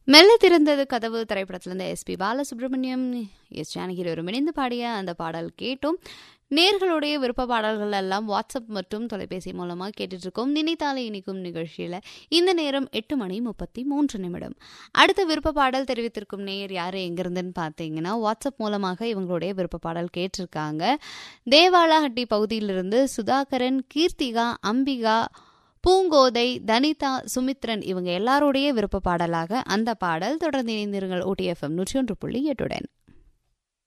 மெல்ல திறந்தது கதவு திரைப்படத்திலிருந்து எஸ்பி பாலசுப்ரமணியம் எஸ் ஜானகிரி ஒரு இணைந்து பாடிய அந்த பாடல் கேட்டோம் நேர்களுடைய விருப்ப பாடல்கள் எல்லாம் வாட்ஸ்அப் மற்றும் தொலைபேசி மூலமாக கேட்டுட்டு இருக்கோம் நினைத்தாலே இனிக்கும் நிகழ்ச்சியில் இந்த நேரம் எட்டு மணி முப்பத்தி மூன்று நிமிடம் அடுத்த விருப்ப பாடல் தெரிவித்திருக்கும் நேயர் யார் எங்கிருந்துன்னு பார்த்தீங்கன்னா வாட்ஸ்அப் மூலமாக இவங்களுடைய விருப்ப பாடல் கேட்டிருக்காங்க தேவாலாஹட்டி பகுதியிலிருந்து சுதாகரன் கீர்த்திகா அம்பிகா பூங்கோதை தனிதா சுமித்ரன் இவங்க எல்லாருடைய விருப்ப பாடலாக அந்த பாடல் தொடர்ந்து இணைந்திருங்கள் ஓடிஎஃப்எம் நூற்றி ஒன்று புள்ளி எட்டுடன்